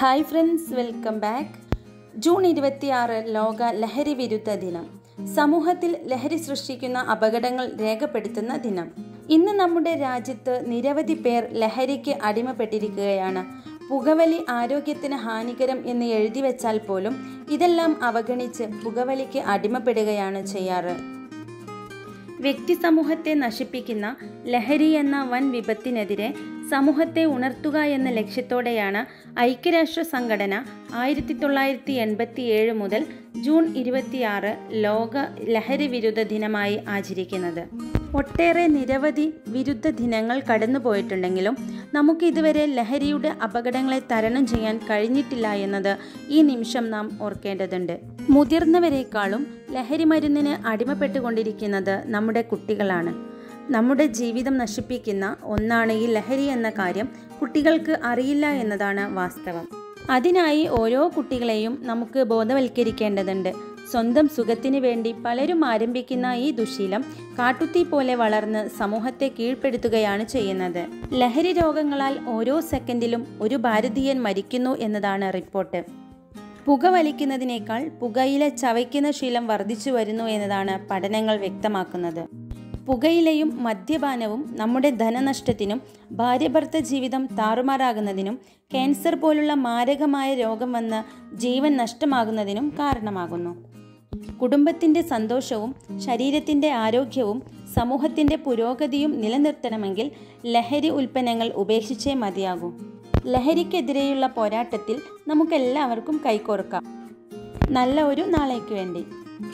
hi friends welcome back June ഇരുപത്തിയാറ് ലോക ലഹരി വിരുദ്ധ ദിനം സമൂഹത്തിൽ ലഹരി സൃഷ്ടിക്കുന്ന അപകടങ്ങൾ രേഖപ്പെടുത്തുന്ന ദിനം ഇന്ന് നമ്മുടെ രാജ്യത്ത് നിരവധി പേർ ലഹരിക്ക് അടിമപ്പെട്ടിരിക്കുകയാണ് പുകവലി ആരോഗ്യത്തിന് ഹാനികരം എന്ന് എഴുതി വെച്ചാൽ പോലും ഇതെല്ലാം അവഗണിച്ച് പുകവലിക്ക് അടിമപ്പെടുകയാണ് ചെയ്യാറ് വ്യക്തി സമൂഹത്തെ നശിപ്പിക്കുന്ന ലഹരി എന്ന വൻ വിപത്തിനെതിരെ സമൂഹത്തെ ഉണർത്തുക എന്ന ലക്ഷ്യത്തോടെയാണ് ഐക്യരാഷ്ട്ര സംഘടന ആയിരത്തി തൊള്ളായിരത്തി എൺപത്തി ഏഴ് മുതൽ ജൂൺ ഇരുപത്തിയാറ് ലോക ലഹരി വിരുദ്ധ ദിനമായി ആചരിക്കുന്നത് ഒട്ടേറെ നിരവധി വിരുദ്ധ ദിനങ്ങൾ കടന്നുപോയിട്ടുണ്ടെങ്കിലും നമുക്ക് ഇതുവരെ ലഹരിയുടെ അപകടങ്ങളെ തരണം ചെയ്യാൻ കഴിഞ്ഞിട്ടില്ല എന്നത് ഈ നിമിഷം നാം ഓർക്കേണ്ടതുണ്ട് മുതിർന്നവരെക്കാളും ലഹരി മരുന്നിന് അടിമപ്പെട്ടുകൊണ്ടിരിക്കുന്നത് നമ്മുടെ കുട്ടികളാണ് നമ്മുടെ ജീവിതം നശിപ്പിക്കുന്ന ഒന്നാണ് ഈ ലഹരി എന്ന കാര്യം കുട്ടികൾക്ക് അറിയില്ല എന്നതാണ് വാസ്തവം അതിനായി ഓരോ കുട്ടികളെയും നമുക്ക് ബോധവൽക്കരിക്കേണ്ടതുണ്ട് സ്വന്തം സുഖത്തിന് വേണ്ടി പലരും ആരംഭിക്കുന്ന ഈ ദുശീലം കാട്ടുതീ പോലെ വളർന്ന് സമൂഹത്തെ കീഴ്പ്പെടുത്തുകയാണ് ചെയ്യുന്നത് ലഹരി രോഗങ്ങളാൽ ഓരോ സെക്കൻഡിലും ഒരു ഭാരതീയൻ മരിക്കുന്നു എന്നതാണ് റിപ്പോർട്ട് പുക വലിക്കുന്നതിനേക്കാൾ പുകയില ചവയ്ക്കുന്ന ശീലം വർദ്ധിച്ചു വരുന്നു എന്നതാണ് പഠനങ്ങൾ വ്യക്തമാക്കുന്നത് പുകയിലയും മദ്യപാനവും നമ്മുടെ ധനനഷ്ടത്തിനും ഭാര്യഭർത്ത ജീവിതം താറുമാറാകുന്നതിനും ക്യാൻസർ പോലുള്ള മാരകമായ രോഗം വന്ന് ജീവൻ നഷ്ടമാകുന്നതിനും കാരണമാകുന്നു കുടുംബത്തിൻ്റെ സന്തോഷവും ശരീരത്തിൻ്റെ ആരോഗ്യവും സമൂഹത്തിൻ്റെ പുരോഗതിയും നിലനിർത്തണമെങ്കിൽ ലഹരി ഉൽപ്പന്നങ്ങൾ ഉപേക്ഷിച്ചേ മതിയാകൂ ലഹരിക്കെതിരെയുള്ള പോരാട്ടത്തിൽ നമുക്കെല്ലാവർക്കും കൈകോർക്കാം നല്ല ഒരു നാളേക്ക് വേണ്ടി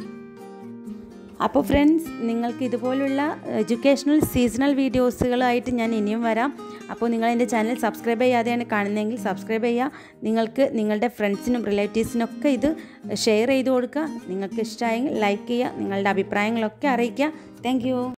അപ്പോൾ ഫ്രണ്ട്സ് നിങ്ങൾക്ക് ഇതുപോലുള്ള എഡ്യൂക്കേഷണൽ സീസണൽ വീഡിയോസുകളായിട്ട് ഞാൻ ഇനിയും വരാം അപ്പോൾ നിങ്ങൾ എൻ്റെ ചാനൽ സബ്സ്ക്രൈബ് ചെയ്യാതെയാണ് കാണുന്നതെങ്കിൽ സബ്സ്ക്രൈബ് ചെയ്യുക നിങ്ങൾക്ക് നിങ്ങളുടെ ഫ്രണ്ട്സിനും റിലേറ്റീവ്സിനൊക്കെ ഇത് ഷെയർ ചെയ്ത് കൊടുക്കുക നിങ്ങൾക്ക് ഇഷ്ടമായെങ്കിൽ ലൈക്ക് ചെയ്യുക നിങ്ങളുടെ അഭിപ്രായങ്ങളൊക്കെ അറിയിക്കുക താങ്ക്